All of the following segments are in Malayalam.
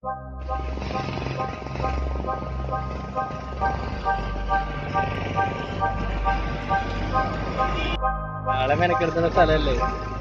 ആളെ മെനക്കെടുത്തുന്ന സ്ഥലല്ലേ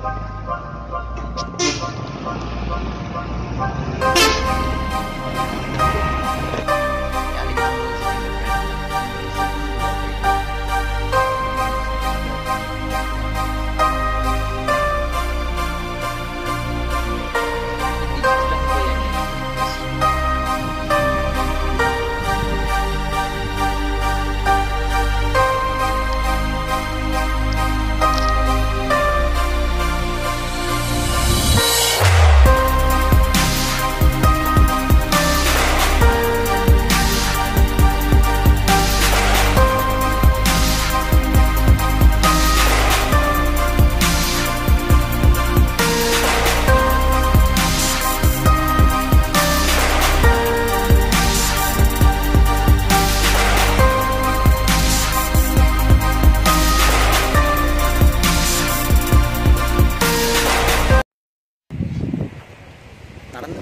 നടന്നു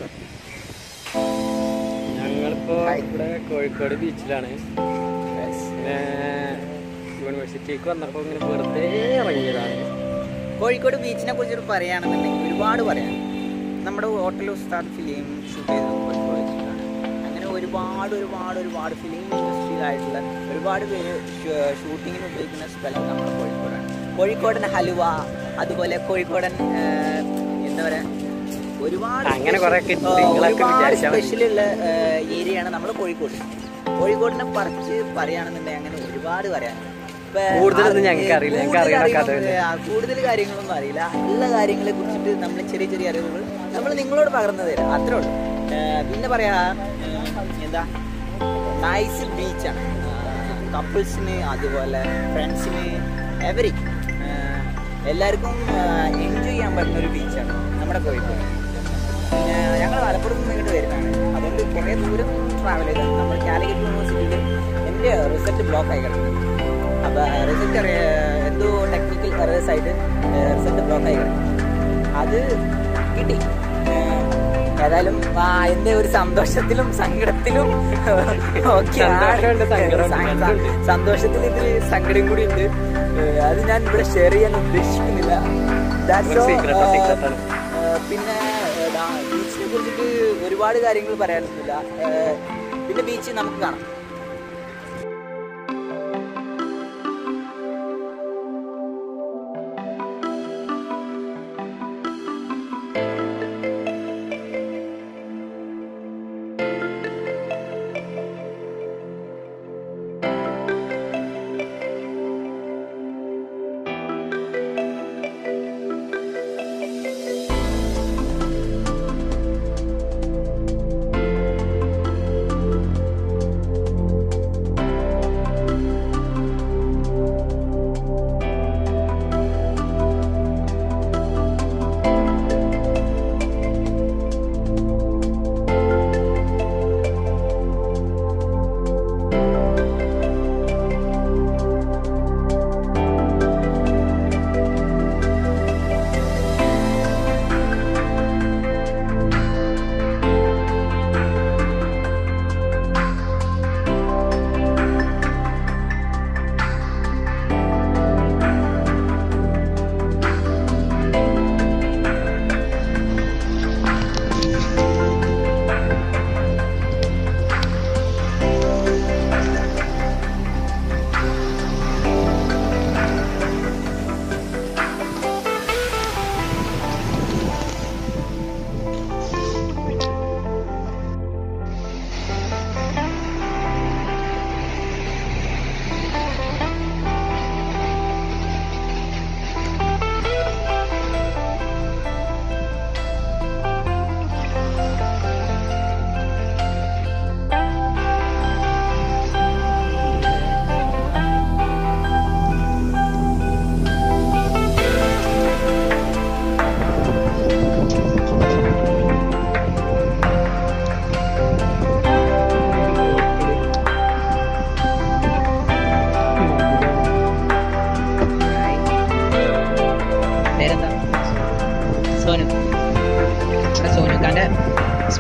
ഞങ്ങളിപ്പോ ഹായ്. ഇവിടെ കോഴിക്കോട് ബീച്ചിലാണ് പിന്നെ യൂണിവേഴ്സിറ്റിക്ക് വന്നപ്പോ ഇങ്ങനെ വെറുതെ ഇറങ്ങിയതാണ് കോഴിക്കോട് ബീച്ചിനെ കുറിച്ച് പറയുകയാണെന്നുണ്ടെങ്കിൽ ഒരുപാട് പറയാം നമ്മുടെ ഹോട്ടൽ ഉസ്താദ് ഫിലിം ഷൂട്ട് ചെയ്തത് കോഴിക്കോട് വെച്ചിട്ടാണ് അങ്ങനെ ഒരുപാട് ഒരുപാട് ഒരുപാട് ഫിലിം ഇൻഡസ്ട്രിയിലായിട്ടുള്ള ഒരുപാട് പേര് ഷൂട്ടിങ്ങിന് ഉപയോഗിക്കുന്ന സ്ഥലം നമ്മുടെ കോഴിക്കോടാണ് കോഴിക്കോടൻ ഹലുവ അതുപോലെ കോഴിക്കോടൻ ആ, എന്താ പറയാ ഒരുപാട് അങ്ങനെ കുറേ കിട്ടി. നിങ്ങളൊക്കെ വിചാരിച്ചാ മതി. സ്പെഷ്യലുള്ള ഏരിയയാണ് നമ്മൾ കോഴിക്കോട് കോഴിക്കോടിനെ പറിച്ച് പറയുകയാണെന്നുണ്ടെങ്കിൽ അങ്ങനെ ഒരുപാട് പറയാനുണ്ട് ഇപ്പൊ കൂടുതലൊന്നും ആ, ഞങ്ങൾക്ക് അറിയില്ല. ഞങ്ങൾക്ക് കൂടുതൽ അറിയണ കാര്യങ്ങളൊന്നും- കഥകള്. ആ, കൂടുതൽ കാര്യങ്ങളൊന്നും അറിയില്ല എല്ലാ കാര്യങ്ങളെ കുറിച്ചിട്ട് നമ്മൾ ചെറിയ ചെറിയ അറിവുകൾ നമ്മൾ നിങ്ങളോട് പകർന്നു തരാം അത്രേ ഉള്ളൂ ഏ, പിന്നെ പറയാ ഏ, എന്താ നൈസ് ബീച്ചാണ് കപ്പിൾസിന് അതുപോലെ ഫ്രണ്ട്സിന് എവരി എല്ലാവർക്കും എൻജോയ് ചെയ്യാൻ പറ്റുന്ന ഒരു ബീച്ചാണ് നമ്മുടെ കോഴിക്കോട് പിന്നെ ഞങ്ങൾ മലപ്പുറത്ത് നിന്ന് ഇങ്ങോട്ട് വരുന്നതാണ് അതുകൊണ്ട് കുറേ ദൂരം ട്രാവൽ ചെയ്താണ് നമ്മൾ കാലിക്കറ്റ് യൂണിവേഴ്സിറ്റിയിൽ എൻ്റെ റിസൾട്ട് ബ്ലോക്ക് ആയി കിടക്കുന്നു അപ്പോൾ റിസൾട്ട് എന്തോ ടെക്നിക്കൽ എറേഴ്സ് ആയിട്ട് റിസൾട്ട് ബ്ലോക്ക് ആയി കിടക്കുന്നു അത് കിട്ടി ഏഹ് ഏതായാലും ആ എൻ്റെ ഒരു സന്തോഷത്തിലും സങ്കടത്തിലും ഒക്കെ സന്തോഷമുണ്ട്, സങ്കടമുണ്ട്, സന്തോഷത്തിൽ ഇതിൽ സങ്കടം കൂടി ഉണ്ട് ഏഹ് അത് ഞാൻ ഇവിടെ ഷെയർ ചെയ്യാൻ ഉദ്ദേശിക്കുന്നില്ല That's ഒരു all. secret ആ, ഏഹ് secret ആണ്. ഏഹ് പിന്നെ ബീച്ചിനെ കുറിച്ചിട്ട് ഒരുപാട് കാര്യങ്ങൾ പറയാനൊന്നുമില്ല ഏഹ് പിന്നെ ബീച്ച് നമുക്ക് കാണാം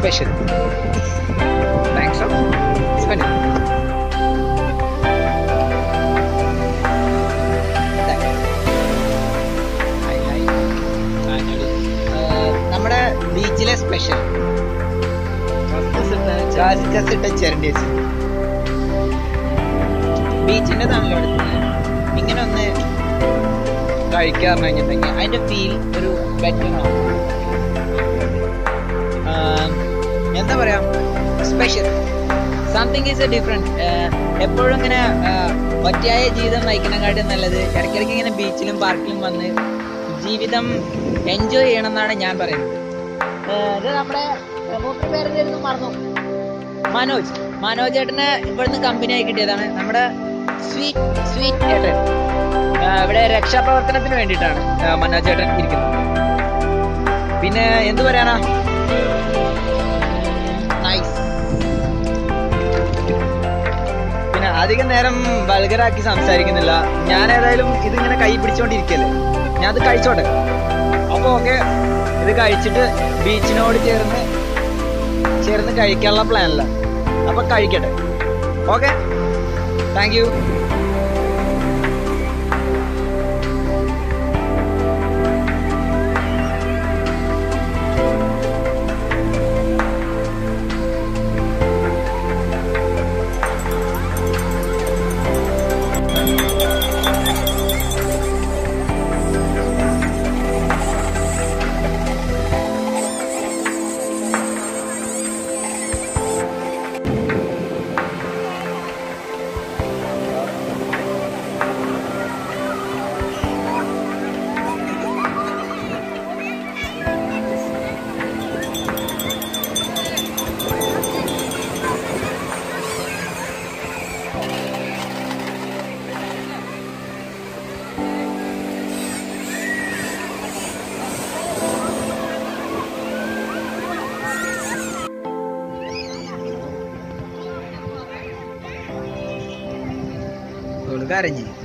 സ്പെഷ്യൽ താങ്ക്സ് ഫോർ സ്പെൻഡിങ് നമ്മുടെ ബീച്ചിലെ സ്പെഷ്യൽ കസിട്ട ചിരണ്ടി വെച്ച് ബീച്ചിന്റെ തണല്ലോ ഇങ്ങനെ ഒന്ന് കഴിക്കാന്ന് കഴിഞ്ഞിട്ടുണ്ടെങ്കിൽ അതിന്റെ ഫീൽ ഒരു ബെറ്റർ എന്താ പറയാ special something is a different എപ്പോഴും ഇങ്ങനെ ഒറ്റയായ ജീവിതം നയിക്കണക്കാട്ടും നല്ലത് ഇടയ്ക്കിടയ്ക്ക് ഇങ്ങനെ ബീച്ചിലും പാർക്കിലും വന്ന് ജീവിതം എൻജോയ് ചെയ്യണം എന്നാണ് ഞാൻ പറയുന്നത് ഏഹ് ഇത് നമ്മുടെ മൂപ്പര് പേരെന്തായിരുന്നു മറന്നു മനോജ് മനോജ് ഏട്ടന് ഇവിടുന്ന് കമ്പനിയായി കിട്ടിയതാണ് നമ്മുടെ സ്വീറ്റ് സ്വീറ്റ് ഏട്ടൻ ഏഹ് ഇവിടെ രക്ഷാപ്രവർത്തനത്തിന് വേണ്ടിയിട്ടാണ് ഏഹ് മനോജ് ഏട്ടൻ ഇരിക്കുന്നത് പിന്നെ എന്ത് പറയാനാ നൈസ് പിന്നെ അധികം നേരം വൾഗറാക്കി സംസാരിക്കുന്നില്ല ഞാൻ ഏതായാലും ഇതിങ്ങനെ കൈ പിടിച്ചോണ്ടിരിക്കല്ലേ ഞാൻ അത് കഴിച്ചോട്ടെ അപ്പൊ ഓക്കെ ഇത് കഴിച്ചിട്ട് ബീച്ചിനോട് ചേർന്ന് ചേർന്ന് കഴിക്കാനുള്ള പ്ലാനില്ല അപ്പൊ കഴിക്കട്ടെ ഓക്കെ താങ്ക് യു കരഞ്ഞ്